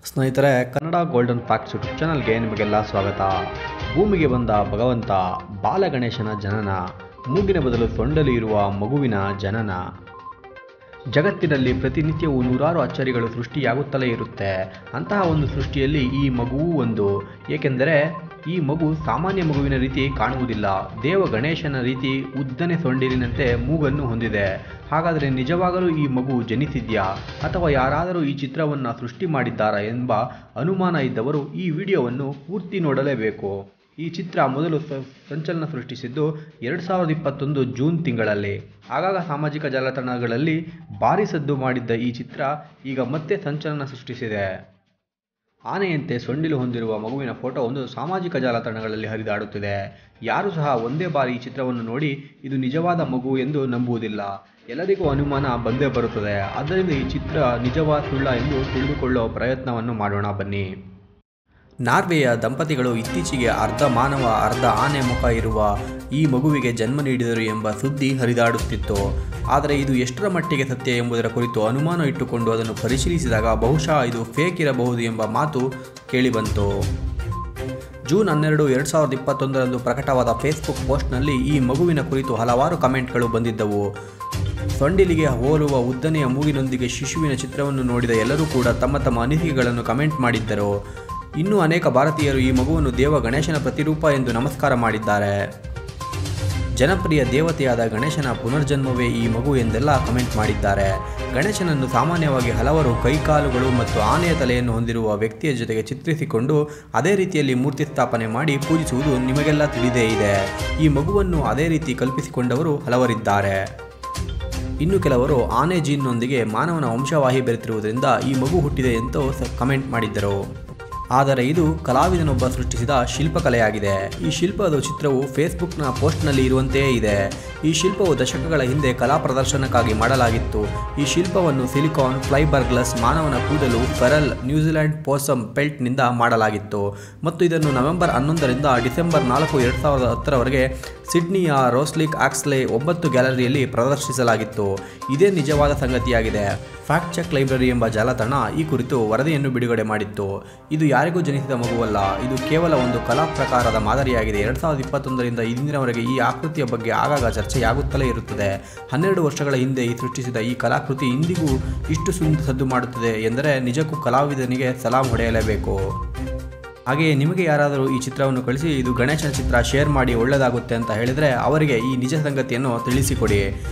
ಸ್ನೇಹಿತರೆ Kannada golden facts YouTube ಚಾನಲ್ಗೆ ನಿಮಗೆಲ್ಲ ಸ್ವಾಗತ ಭೂಮಿಗೆ ಬಂದ ಭಗವಂತ ಬಾಲಗಣೇಶನ ಜನನ ಮೂಗಿನ ಬದಲು ಸೊಂಡಲು ಇರುವ ಮಗುವಿನ ಜನನ ಜಗತ್ತಿನಲ್ಲಿ ಪ್ರತಿನಿತ್ಯವೂ ನೂರಾರು ಅಚ್ಚರಿಗಳು ಸೃಷ್ಟಿಯಾಗುತ್ತಲೇ ಇರುತ್ತೆ ಅಂತಹ ಒಂದು ಸೃಷ್ಟಿಯಲ್ಲಿ ಈ ಮಗುವೂ ಒಂದು ಏಕೆಂದರೆ ಈ ಮಗು ಸಾಮಾನ್ಯ ಮಗುವಿನ ರೀತಿ ಕಾಣುವುದಿಲ್ಲ ದೇವ ಗಣೇಶನ ರೀತಿ ಉದ್ದನೆ ಸೊಂಡಿಲಿನಂತೆ ಮೂಗನ್ನು ಹೊಂದಿದೆ ಹಾಗಾದರೆ ನಿಜವಾಗಲೂ ಈ ಮಗು ಜನಿಸಿದ್ಯಾ ಅಥವಾ ಯಾರಾದರೂ ಈ ಚಿತ್ರವನ್ನು ಸೃಷ್ಟಿ ಮಾಡಿದ್ದಾರಾ ಎಂಬ ಅನುಮಾನ ಇದ್ದವರು ಈ ವಿಡಿಯೋವನ್ನು ಪೂರ್ತಿ ನೋಡಲೇಬೇಕು ಈ ಚಿತ್ರ ಮೊದಲು ಸ- ಸಂಚಲನ ಸೃಷ್ಟಿಸಿದ್ದು ಎರಡು ಸಾವಿರದ ಇಪ್ಪತ್ತೊಂದು ಜೂನ್ ತಿಂಗಳಲ್ಲಿ ಆಗಾಗ ಸಾಮಾಜಿಕ ಜಾಲತಾಣಗಳಲ್ಲಿ ಭಾರಿ ಸದ್ದು ಮಾಡಿದ್ದ ಈ ಚಿತ್ರ ಈಗ ಮತ್ತೆ ಸಂಚಲನ ಸೃಷ್ಟಿಸಿದೆ ಆನೆಯಂತೆ ಸೊಂಡಿಲು ಹೊಂದಿರುವ ಮಗುವಿನ ಫೋಟೋ ಒಂದು ಸಾಮಾಜಿಕ ಜಾಲತಾಣಗಳಲ್ಲಿ ಹರಿದಾಡುತ್ತಿದೆ ಯಾರು ಸಹ ಒಂದೇ ಬಾರಿ ಈ ಚಿತ್ರವನ್ನು ನೋಡಿ ಇದು ನಿಜವಾದ ಮಗು ಎಂದು ನಂಬುವುದಿಲ್ಲ ಎಲ್ಲರಿಗೂ ಅನುಮಾನ ಬಂದೇ ಬರುತ್ತದೆ ಆದ್ದರಿಂದ ಈ ಚಿತ್ರ ನಿಜವಾ ಸುಳ್ಳ ಎಂದು ತಿಳಿದುಕೊಳ್ಳುವ ಪ್ರಯತ್ನವನ್ನು ಮಾಡೋಣ ಬನ್ನಿ ನಾರ್ವೆಯ ದಂಪತಿಗಳು ಇತ್ತೀಚೆಗೆ ಅರ್ಧ ಮಾನವ ಅರ್ಧ ಆನೆ ಮುಖ ಇರುವ ಈ ಮಗುವಿಗೆ ಜನ್ಮ ನೀಡಿದರು ಎಂಬ ಸುದ್ದಿ ಹರಿದಾಡುತ್ತಿತ್ತು ಆದರೆ ಇದು ಎಷ್ಟರ ಮಟ್ಟಿಗೆ ಸತ್ಯ ಎಂಬುದರ ಕುರಿತು ಅನುಮಾನ ಇಟ್ಟುಕೊಂಡು ಅದನ್ನು ಪರಿಶೀಲಿಸಿದಾಗ ಬಹುಶಃ ಇದು ಫೇಕ್ ಇರಬಹುದು ಎಂಬ ಮಾತು ಕೇಳಿಬಂತು ಜೂನ್ ಹನ್ನೆರಡು ಎರಡು ಸಾವಿರದ ಇಪ್ಪತ್ತೊಂದರಂದು ಪ್ರಕಟವಾದ ಫೇಸ್ಬುಕ್ ಪೋಸ್ಟ್ನಲ್ಲಿ ಈ ಮಗುವಿನ ಕುರಿತು ಹಲವಾರು ಕಮೆಂಟ್ಗಳು ಬಂದಿದ್ದವು ಸೊಂಡಿಲಿಗೆ ಹೋಲುವ ಉದ್ದನೆಯ ಮೂಗಿನೊಂದಿಗೆ ಶಿಶುವಿನ ಚಿತ್ರವನ್ನು ನೋಡಿದ ಎಲ್ಲರೂ ಕೂಡ ತಮ್ಮ ತಮ್ಮ ಅನಿಸಿಕೆಗಳನ್ನು ಕಮೆಂಟ್ ಮಾಡಿದ್ದರು ಇನ್ನೂ ಅನೇಕ ಭಾರತೀಯರು ಈ ಮಗುವನ್ನು ದೇವ ಗಣೇಶನ ಪ್ರತಿರೂಪ ಎಂದು ನಮಸ್ಕಾರ ಮಾಡಿದ್ದಾರೆ ಜನಪ್ರಿಯ ದೇವತೆಯಾದ ಗಣೇಶನ ಪುನರ್ಜನ್ಮವೇ ಈ ಮಗು ಎಂದೆಲ್ಲ ಕಮೆಂಟ್ ಮಾಡಿದ್ದಾರೆ ಗಣೇಶನನ್ನು ಸಾಮಾನ್ಯವಾಗಿ ಹಲವರು ಕೈಕಾಲುಗಳು ಮತ್ತು ಆನೆಯ ತಲೆಯನ್ನು ಹೊಂದಿರುವ ವ್ಯಕ್ತಿಯ ಜೊತೆಗೆ ಚಿತ್ರಿಸಿಕೊಂಡು ಅದೇ ರೀತಿಯಲ್ಲಿ ಮೂರ್ತಿ ಸ್ಥಾಪನೆ ಮಾಡಿ ಪೂಜಿಸುವುದು ನಿಮಗೆಲ್ಲ ತಿಳಿದೇ ಇದೆ ಈ ಮಗುವನ್ನು ಅದೇ ರೀತಿ ಕಲ್ಪಿಸಿಕೊಂಡವರು ಹಲವರಿದ್ದಾರೆ ಇನ್ನು ಕೆಲವರು ಆನೆ ಜೀನ್ನೊಂದಿಗೆ ಮಾನವನ ವಂಶವಾಹಿ ಬೆರೆತಿರುವುದರಿಂದ ಈ ಮಗು ಹುಟ್ಟಿದೆ ಎಂದು ಸ- ಕಮೆಂಟ್ ಮಾಡಿದ್ದರು ಆದರೆ ಇದು ಕಲಾವಿದನೊಬ್ಬ ಸೃಷ್ಟಿಸಿದ ಶಿಲ್ಪಕಲೆಯಾಗಿದೆ ಈ ಶಿಲ್ಪದ ಚಿತ್ರವು ಫೇಸ್ಬುಕ್ನ ಪೋಸ್ಟ್ನಲ್ಲಿ ಇರುವಂತೆಯೇ ಇದೆ ಈ ಶಿಲ್ಪವು ದಶಕಗಳ ಹಿಂದೆ ಕಲಾ ಪ್ರದರ್ಶನಕ್ಕಾಗಿ ಮಾಡಲಾಗಿತ್ತು ಈ ಶಿಲ್ಪವನ್ನು ಸಿಲಿಕಾನ್ ಫ್ಲೈಬರ್ ಗ್ಲಾಸ್ ಮಾನವನ ಕೂದಲು ಫೆರಲ್ ನ್ಯೂಜಿಲೆಂಡ್ ಪೋಸಮ್ ಪೆಲ್ಟ್ನಿಂದ ಮಾಡಲಾಗಿತ್ತು ಮತ್ತು ಇದನ್ನು ನವೆಂಬರ್ ಹನ್ನೊಂದರಿಂದ ಡಿಸೆಂಬರ್ ನಾಲ್ಕು ಎರಡು ಸಾವಿರದ ಹತ್ತರವರೆಗೆ ಸಿಡ್ನಿಯ ರೋಸ್ಲಿಕ್ ಆಕ್ಸ್ಲೆ ಒಂಬತ್ತು ಗ್ಯಾಲರಿಯಲ್ಲಿ ಪ್ರದರ್ಶಿಸಲಾಗಿತ್ತು ಇದೇ ನಿಜವಾದ ಸಂಗತಿಯಾಗಿದೆ ಫ್ಯಾಕ್ಟ್ ಚೆಕ್ ಲೈಬ್ರರಿ ಎಂಬ ಜಾಲತಾಣ ಈ ಕುರಿತು ವರದಿಯನ್ನು ಬಿಡುಗಡೆ ಮಾಡಿತ್ತು ಇದು ಯಾರಿಗೂ ಜನಿಸಿದ ಮಗುವಲ್ಲ ಇದು ಕೇವಲ ಒಂದು ಕಲಾ ಪ್ರಕಾರದ ಮಾದರಿಯಾಗಿದೆ ಎರಡು ಸಾವಿರದ ಇಪ್ಪತ್ತೊಂದರಿಂದ ಇಂದಿನವರೆಗೆ ಈ ಆಕೃತಿಯ ಬಗ್ಗೆ ಆಗಾಗ ಚರ್ಚೆಯಾಗುತ್ತಲೇ ಇರುತ್ತದೆ ಹನ್ನೆರಡು ವರ್ಷಗಳ ಹಿಂದೆ ಈ ಸೃಷ್ಟಿಸಿದ ಈ ಕಲಾಕೃತಿ ಇಂದಿಗೂ ಇಷ್ಟು ಸುಂದ ಸದ್ದು ಮಾಡುತ್ತದೆ ಎಂದರೆ ನಿಜಕ್ಕೂ ಕಲಾವಿದನಿಗೆ ಸಲಾಂ ಹೊಡೆಯಲೇಬೇಕು ಹಾಗೆಯೇ ನಿಮಗೆ ಯಾರಾದರೂ ಈ ಚಿತ್ರವನ್ನು ಕಳಿಸಿ ಇದು ಗಣೇಶನ ಚಿತ್ರ ಶೇರ್ ಮಾಡಿ ಒಳ್ಳೆಯದಾಗುತ್ತೆ ಅಂತ ಹೇಳಿದರೆ ಅವರಿಗೆ ಈ ನಿಜ ಸಂಗತಿಯನ್ನು ತಿಳಿಸಿಕೊಡಿ